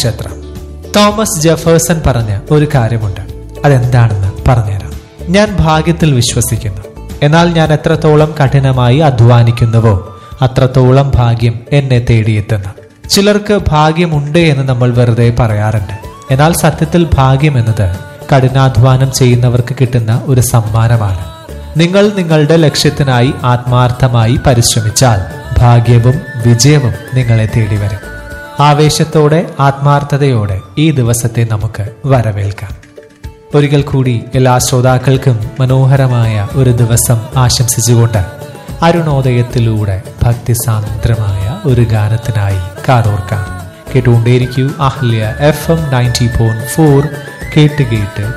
നക്ഷത്രം Thomas Jefferson പറഞ്ഞ ഒരു കാര്യമുണ്ട് അതെന്താണെന്ന് പറഞ്ഞുതരാം ഞാൻ ഭാഗ്യത്തിൽ വിശ്വസിക്കുന്നു എന്നാൽ ഞാൻ എത്രത്തോളം കഠിനമായി അധ്വാനിക്കുന്നുവോ അത്രത്തോളം ഭാഗ്യം എന്നെ തേടിയെത്തുന്നു ചിലർക്ക് ഭാഗ്യമുണ്ട് എന്ന് നമ്മൾ വെറുതെ പറയാറുണ്ട് എന്നാൽ സത്യത്തിൽ ഭാഗ്യം എന്നത് കഠിനാധ്വാനം ചെയ്യുന്നവർക്ക് കിട്ടുന്ന ഒരു സമ്മാനമാണ് നിങ്ങൾ നിങ്ങളുടെ ലക്ഷ്യത്തിനായി ആത്മാർത്ഥമായി പരിശ്രമിച്ചാൽ ഭാഗ്യവും വിജയവും നിങ്ങളെ തേടി വരും ആവേശത്തോടെ ആത്മാർത്ഥതയോടെ ഈ ദിവസത്തെ നമുക്ക് വരവേൽക്കാം ഒരിക്കൽ കൂടി എല്ലാ ശ്രോതാക്കൾക്കും മനോഹരമായ ഒരു ദിവസം ആശംസിച്ചുകൊണ്ട് അരുണോദയത്തിലൂടെ ഭക്തിസാന്ദ്രമായ ഒരു ഗാനത്തിനായി കാതോർക്കാം കേട്ടുകൊണ്ടേയിരിക്കൂ Ahalya F M ninety point four കേട്ട് കേട്ട്